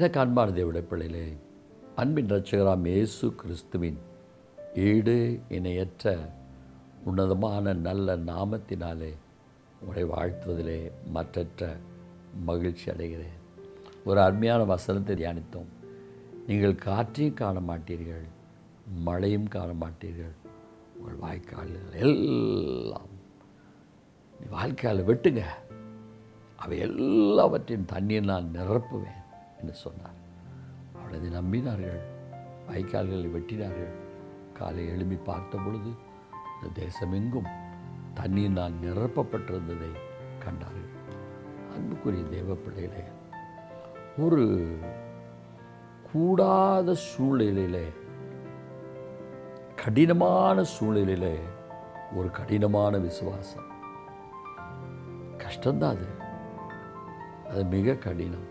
எனக்கு அன்பான தேவடைய பிள்ளைகளே அன்பின் ரட்சகராம் இயேசு கிறிஸ்துவின் ஈடு இணையற்ற உன்னதமான நல்ல நாமத்தினாலே உங்களை வாழ்த்துவதிலே மற்றற்ற மகிழ்ச்சி அடைகிறேன் ஒரு அருமையான வசனத்தை தியானித்தோம் நீங்கள் காற்றையும் காண மாட்டீர்கள் மழையும் காண மாட்டீர்கள் உங்கள் வாய்க்கால்கள் எல்லாம் நீ வாழ்க்கையால் வெட்டுங்க அவை எல்லாவற்றையும் தண்ணீர் நான் நிரப்புவேன் என்று சொன்னார் அவள் அதை நம்பினார்கள் வாய்க்கால்களை வெட்டினார்கள் காலை எழும்பி பார்த்த பொழுது இந்த தேசமெங்கும் தண்ணீர் நான் நிரப்பப்பட்டிருந்ததை கண்டார்கள் அன்புக்குரிய தேவ பிள்ளைகளே ஒரு கூடாத சூழ்நிலையிலே கடினமான சூழ்நிலையிலே ஒரு கடினமான விசுவாசம் கஷ்டம்தான் அது அது மிக கடினம்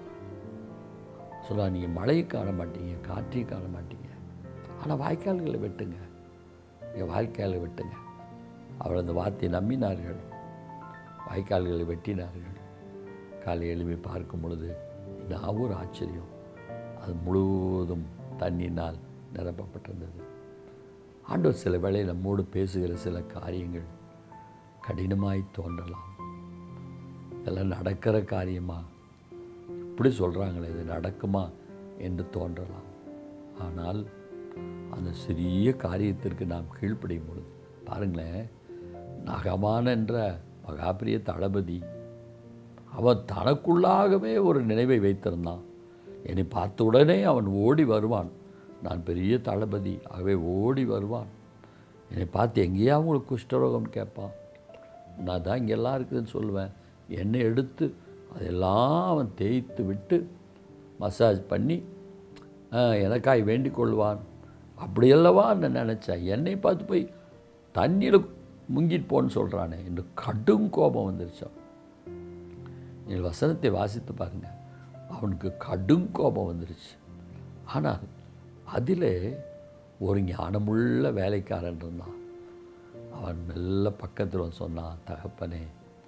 சொல்ல நீங்கள் மழையும் காண மாட்டீங்க காற்றையும் காண மாட்டீங்க ஆனால் வாய்க்கால்களை வெட்டுங்க நீங்கள் வாய்க்காலை வெட்டுங்க அவள் அந்த வார்த்தையை நம்பினார்கள் வாய்க்கால்களை வெட்டினார்கள் காலை எழுப்பி பார்க்கும் பொழுது நான் ஒரு ஆச்சரியம் அது முழுவதும் தண்ணினால் நிரப்பப்பட்டிருந்தது ஆண்டவர் சில வேளை நம்மோடு பேசுகிற சில காரியங்கள் கடினமாய் தோன்றலாம் இதெல்லாம் நடக்கிற காரியமா இப்படி சொல்கிறாங்களே இது நடக்குமா என்று தோன்றலாம் ஆனால் அந்த சிறிய காரியத்திற்கு நாம் கீழ்ப்படியும் பொழுது பாருங்களேன் நகமான் என்ற மகாபிரிய தளபதி அவன் தனக்குள்ளாகவே ஒரு நினைவை வைத்திருந்தான் என்னை பார்த்த உடனே அவன் ஓடி வருவான் நான் பெரிய தளபதி ஆகவே ஓடி வருவான் என்னை பார்த்து எங்கேயா உங்களுக்கு குஷ்டரோகம் கேட்பான் நான் தான் இங்கெல்லாம் இருக்குதுன்னு சொல்லுவேன் என்னை எடுத்து அதெல்லாம் அவன் தேய்த்து விட்டு மசாஜ் பண்ணி எனக்காய் வேண்டிக் கொள்வான் அப்படியல்லவா நான் நினச்சேன் என்னை பார்த்து போய் தண்ணியில் முங்கிட்டு போன்னு சொல்கிறானே என்று கடும் கோபம் வந்துருச்சான் நீங்கள் வசனத்தை வாசித்து பாருங்கள் அவனுக்கு கடும் கோபம் வந்துருச்சு ஆனால் அதிலே ஒரு ஞானமுள்ள வேலைக்காரன் இருந்தான் அவன் மெல்ல பக்கத்தில் வந்து சொன்னான் தகப்பனே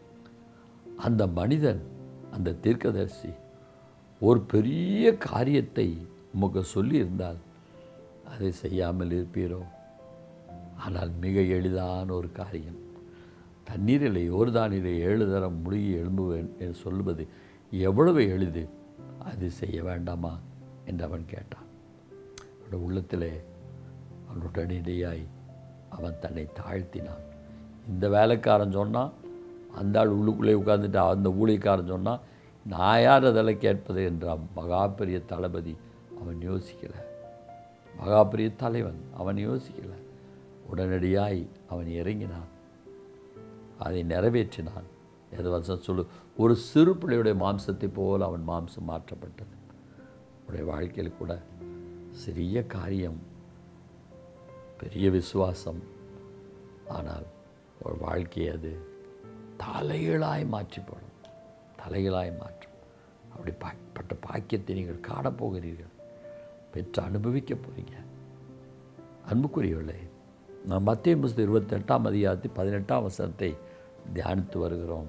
அந்த மனிதன் அந்த தீர்க்கதரிசி ஒரு பெரிய காரியத்தை உமக்கு சொல்லியிருந்தால் அதை செய்யாமல் இருப்பீரோ ஆனால் மிக எளிதான ஒரு காரியம் தண்ணீரிலே ஓர்தானிலே ஏழு தரம் முழுகி எழும்புவேன் என்று சொல்லுவது எவ்வளவு எளிது அது செய்ய வேண்டாமா என்று அவன் கேட்டான் அவனுடைய உள்ளத்திலே அவன் உடனடியாய் அவன் தன்னை தாழ்த்தினான் இந்த வேலைக்காரன் சொன்னான் அந்த ஆள் உள்ளுக்குள்ளே உட்காந்துட்டு அந்த ஊழியக்காரன் சொன்னான் நான் யார் அதெல்லாம் கேட்பது என்றான் மகாபெரிய தளபதி அவன் யோசிக்கலை மகாபெரிய தலைவன் அவன் யோசிக்கலை உடனடியாய் அவன் இறங்கினான் அதை நிறைவேற்றினான் எது வருஷம் சொல்லு ஒரு சிறு பிள்ளையுடைய மாம்சத்தை போல் அவன் மாம்சம் மாற்றப்பட்டது உடைய வாழ்க்கையில் கூட சிறிய காரியம் பெரிய விசுவாசம் ஆனால் ஒரு வாழ்க்கையை அது தலைகளாய் மாற்றிப்படும் தலைகளாய் மாற்றும் அப்படி பட்ட பாக்கியத்தை நீங்கள் காணப்போகிறீர்கள் பெற்று அனுபவிக்க போகிறீங்க அன்புக்குரியவர்களே நாம் மத்திய புஸ்தகம் இருபத்தெட்டாம் அதிகாரத்தை பதினெட்டாம் வசனத்தை தியானித்து வருகிறோம்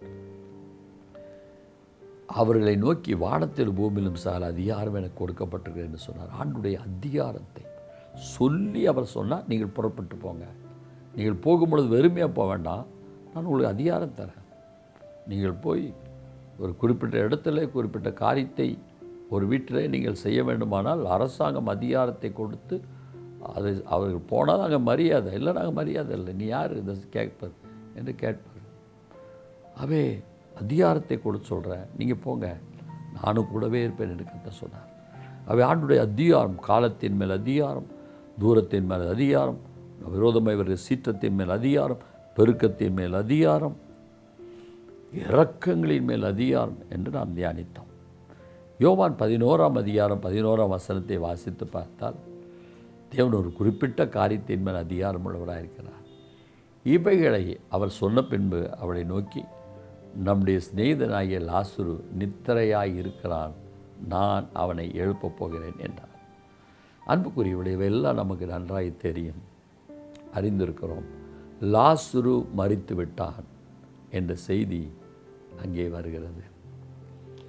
அவர்களை நோக்கி வானத்தில் பூமியிலும் சால அதிகாரம் எனக்கு கொடுக்கப்பட்டிருக்கிறது என்று சொன்னார் ஆண்டுடைய அதிகாரத்தை சொல்லி அவர் சொன்னால் நீங்கள் புறப்பட்டு போங்க நீங்கள் போகும்பொழுது வெறுமையாக போக வேண்டாம் நான் உங்களுக்கு அதிகாரம் தரேன் நீங்கள் போய் ஒரு குறிப்பிட்ட இடத்துல குறிப்பிட்ட காரியத்தை ஒரு வீட்டில் நீங்கள் செய்ய வேண்டுமானால் அரசாங்கம் அதிகாரத்தை கொடுத்து அது அவர்கள் போனால் நாங்கள் மரியாதை இல்லை நாங்கள் மரியாதை இல்லை நீ யார் இதை கேட்பார் என்று கேட்பார் அவே அதிகாரத்தை கொடுத்து சொல்கிறேன் நீங்கள் போங்க நானும் கூடவே இருப்பேன் என்று கத்த சொன்னார் அவை ஆண்டுடைய அதிகாரம் காலத்தின் மேல் அதிகாரம் தூரத்தின் மேல் அதிகாரம் விரோதமாக வருகிற சீற்றத்தின் மேல் அதிகாரம் பெருக்கத்தின் மேல் அதிகாரம் இறக்கங்களின் மேல் அதிகாரம் என்று நாம் தியானித்தோம் யோவான் பதினோராம் அதிகாரம் பதினோராம் வசனத்தை வாசித்து பார்த்தால் தேவன் ஒரு குறிப்பிட்ட காரியத்தின் மேல் அதிகாரம் உள்ளவராக இருக்கிறார் இவைகளை அவர் சொன்ன பின்பு அவளை நோக்கி நம்முடைய சிநேகிதனாகிய லாசுரு நித்திரையாய் இருக்கிறான் நான் அவனை எழுப்பப் போகிறேன் என்றார் அன்புக்குரியவளை இவையெல்லாம் நமக்கு நன்றாய் தெரியும் அறிந்திருக்கிறோம் லாசுரு மறித்து விட்டான் என்ற செய்தி அங்கே வருகிறது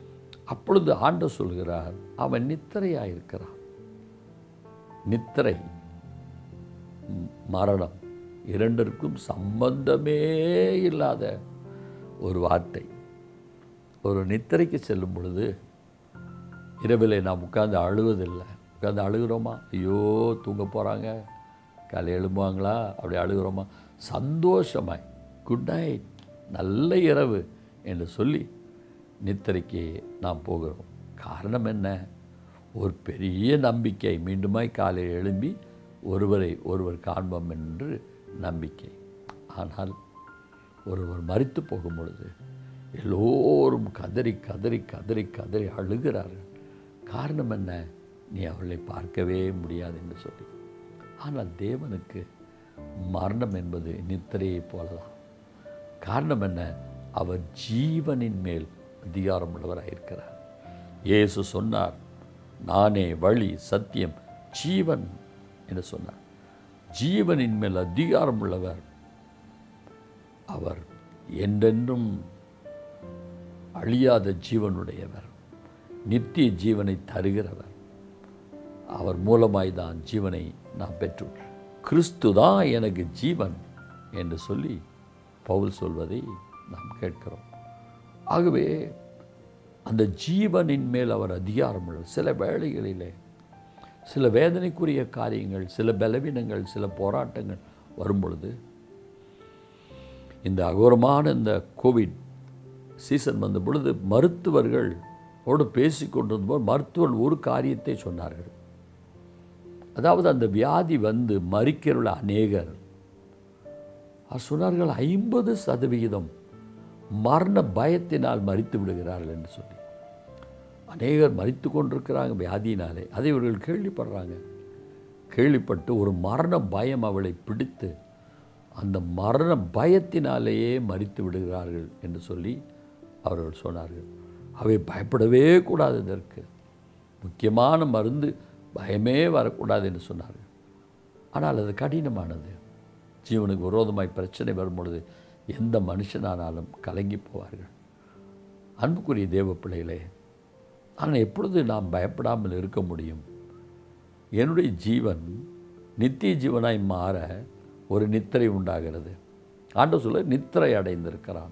அப்பொழுது ஆண்டு சொல்கிறார் அவன் நித்திரையாயிருக்கிறான் நித்திரை ம், மரணம் இரண்டிற்கும் சம்பந்தமே இல்லாத ஒரு வார்த்தை ஒரு நித்திரைக்கு செல்லும் பொழுது இரவில் நாம் உட்கார்ந்து அழுவதில்லை உட்கார்ந்து அழுகிறோமா ஐயோ தூங்க போகிறாங்க காலை எழும்புவாங்களா அப்படி அழுகிறோமா சந்தோஷமாய் குட் நைட் நல்ல இரவு என்று சொல்லி நித்திரைக்கு நாம் போகிறோம் காரணம் என்ன ஒரு பெரிய நம்பிக்கை மீண்டுமாய் காலையில் எழும்பி ஒருவரை ஒருவர் காண்போம் என்று நம்பிக்கை ஆனால் ஒருவர் மறித்து போகும் பொழுது எல்லோரும் கதறி கதறி கதறி கதறி அழுகிறார்கள் காரணம் என்ன நீ அவளை பார்க்கவே முடியாது என்று சொல்லி ஆனால் தேவனுக்கு மரணம் என்பது நித்திரையைப் போலதான் காரணம் என்ன அவர் ஜீவனின் மேல் அதிகாரம் உள்ளவராயிருக்கிறார் இயேசு சொன்னார் நானே வழி சத்தியம் ஜீவன் என்று சொன்னார் ஜீவனின் மேல் அதிகாரம் உள்ளவர் அவர் என்றென்றும் அழியாத ஜீவனுடையவர் நித்திய ஜீவனை தருகிறவர் அவர் மூலமாய் தான் ஜீவனை நாம் பெற்றோம் கிறிஸ்து தான் எனக்கு ஜீவன் என்று சொல்லி பவுல் சொல்வதை நாம் கேட்கிறோம் ஆகவே அந்த ஜீவனின் மேல் அவர் அதிகாரம் உள்ளவர் சில வேளைகளிலே சில வேதனைக்குரிய காரியங்கள் சில பலவீனங்கள் சில போராட்டங்கள் வரும் பொழுது இந்த அகோரமான இந்த கோவிட் சீசன் வந்த பொழுது மருத்துவர்கள் ஓடு பேசி கொண்டிருந்தபோது மருத்துவர்கள் ஒரு காரியத்தை சொன்னார்கள் அதாவது அந்த வியாதி வந்து மறிக்கிறவர்கள் அநேகர் அவர் சொன்னார்கள் ஐம்பது சதவிகிதம் மரண பயத்தினால் மறித்து விடுகிறார்கள் என்று சொல்லி அநேகர் மறித்து கொண்டிருக்கிறாங்க வியாதியினாலே அதை இவர்கள் கேள்விப்படுறாங்க கேள்விப்பட்டு ஒரு மரண பயம் அவளை பிடித்து அந்த மரண பயத்தினாலேயே மறித்து விடுகிறார்கள் என்று சொல்லி அவர்கள் சொன்னார்கள் அவை பயப்படவே கூடாது இதற்கு முக்கியமான மருந்து பயமே வரக்கூடாது என்று சொன்னார்கள் ஆனால் அது கடினமானது ஜீவனுக்கு விரோதமாய் பிரச்சனை வரும் பொழுது எந்த மனுஷனானாலும் கலங்கி போவார்கள் அன்புக்குரிய தேவ பிள்ளைகளே ஆனால் எப்பொழுது நாம் பயப்படாமல் இருக்க முடியும் என்னுடைய ஜீவன் நித்திய ஜீவனாய் மாற ஒரு நித்திரை உண்டாகிறது ஆண்டு சொல்ல நித்திரை அடைந்திருக்கிறான்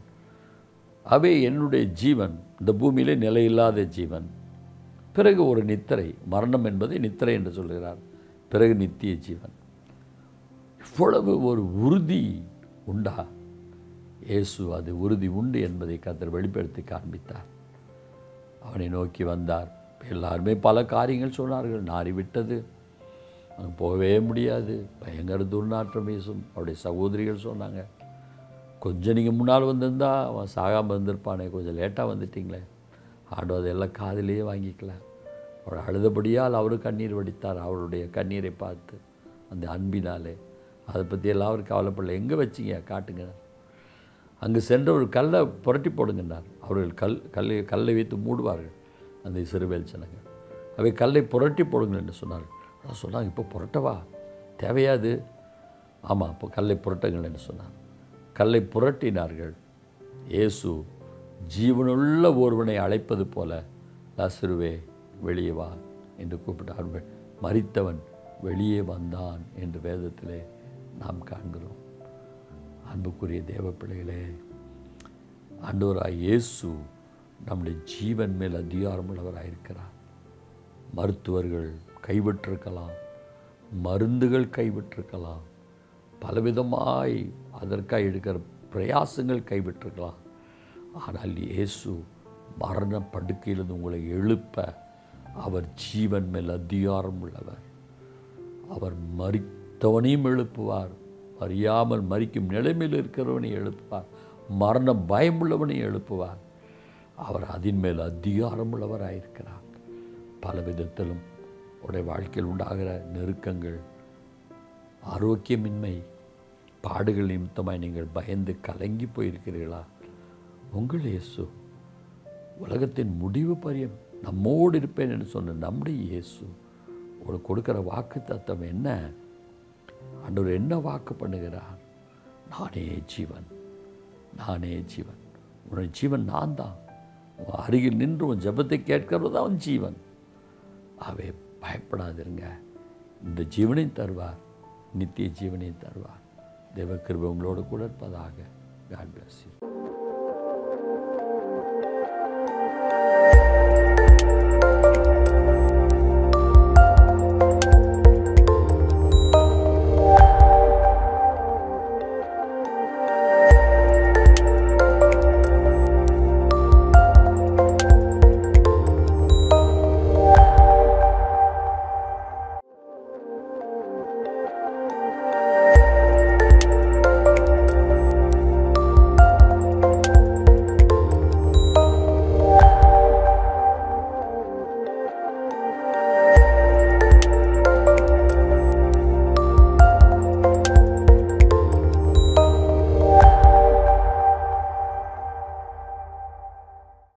அவை என்னுடைய ஜீவன் இந்த பூமியிலே நிலையில்லாத ஜீவன் பிறகு ஒரு நித்திரை மரணம் என்பதை நித்திரை என்று சொல்கிறார் பிறகு நித்திய ஜீவன் இவ்வளவு ஒரு உறுதி உண்டா இயேசு அது உறுதி உண்டு என்பதை கத்தர் வெளிப்படுத்தி காண்பித்தார் அவனை நோக்கி வந்தார் எல்லாருமே பல காரியங்கள் சொன்னார்கள் நாரி விட்டது அங்கே போகவே முடியாது பயங்கர துர்நாற்றம் வீசும் அவருடைய சகோதரிகள் சொன்னாங்க கொஞ்சம் நீங்கள் முன்னால் வந்திருந்தா அவன் சாகாமல் வந்திருப்பானே கொஞ்சம் லேட்டாக வந்துட்டீங்களே ஆண்டோ அதெல்லாம் காதிலேயே வாங்கிக்கல அவர் அழுதபடியால் அவர் கண்ணீர் வடித்தார் அவருடைய கண்ணீரை பார்த்து அந்த அன்பினாலே அதை பற்றி எல்லாம் அவர் கவலைப்படல எங்கே வச்சிங்க காட்டுங்க அங்கு சென்ற ஒரு கல்லை புரட்டி போடுங்கன்னார் அவர்கள் கல் கல்லை கல்லை வைத்து மூடுவார்கள் அந்த சிறுவேல் ஜனங்கள் அவை கல்லை புரட்டி போடுங்கள் என்று சொன்னார்கள் அதான் சொன்னாங்க இப்போ புரட்டவா தேவையாது ஆமாம் இப்போ கல்லை புரட்டுங்கள் என்று சொன்னார் கல்லை புரட்டினார்கள் இயேசு ஜீவனுள்ள ஒருவனை அழைப்பது போல லாசிறுவே வெளியே வா என்று கூப்பிட்டார்கள் மறித்தவன் வெளியே வந்தான் என்று வேதத்திலே நாம் காண்கிறோம் அன்புக்குரிய தேவ பிள்ளைகளே ஆண்டவராய் இயேசு நம்முடைய ஜீவன் மேல் அதிகாரமுள்ளவராக இருக்கிறார் மருத்துவர்கள் கைவிட்டிருக்கலாம் மருந்துகள் கைவிட்டிருக்கலாம் பலவிதமாய் அதற்காக எடுக்கிற பிரயாசங்கள் கைவிட்டிருக்கலாம் ஆனால் இயேசு மரண படுக்கையிலிருந்து உங்களை எழுப்ப அவர் ஜீவன் மேல் அதிகாரம் உள்ளவர் அவர் மறித்தவனையும் எழுப்புவார் அறியாமல் மறிக்கும் நிலைமையில் இருக்கிறவனை எழுப்புவார் மரண பயமுள்ளவனை எழுப்புவார் அவர் அதன் மேல் அதிகாரம் உள்ளவராயிருக்கிறார் பல விதத்திலும் உடைய வாழ்க்கையில் உண்டாகிற நெருக்கங்கள் ஆரோக்கியமின்மை பாடுகள் நிமித்தமாய் நீங்கள் பயந்து கலங்கி போயிருக்கிறீர்களா உங்கள் இயேசு உலகத்தின் முடிவு பரியம் நம்மோடு இருப்பேன் என்று சொன்ன நம்முடைய இயேசு உங்களுக்கு கொடுக்குற வாக்கு தத்துவம் என்ன ஆண்டவர் என்ன வாக்கு பண்ணுகிறார் நானே ஜீவன் நானே ஜீவன் உன்னுடைய ஜீவன் நான் தான் உன் அருகில் நின்று உன் ஜெபத்தை கேட்கிறது தான் ஜீவன் அவை பயப்படாதிருங்க இந்த ஜீவனையும் தருவார் நித்திய ஜீவனையும் தருவார் தேவ கிருபை உங்களோடு கூட இருப்பதாக காட் bless you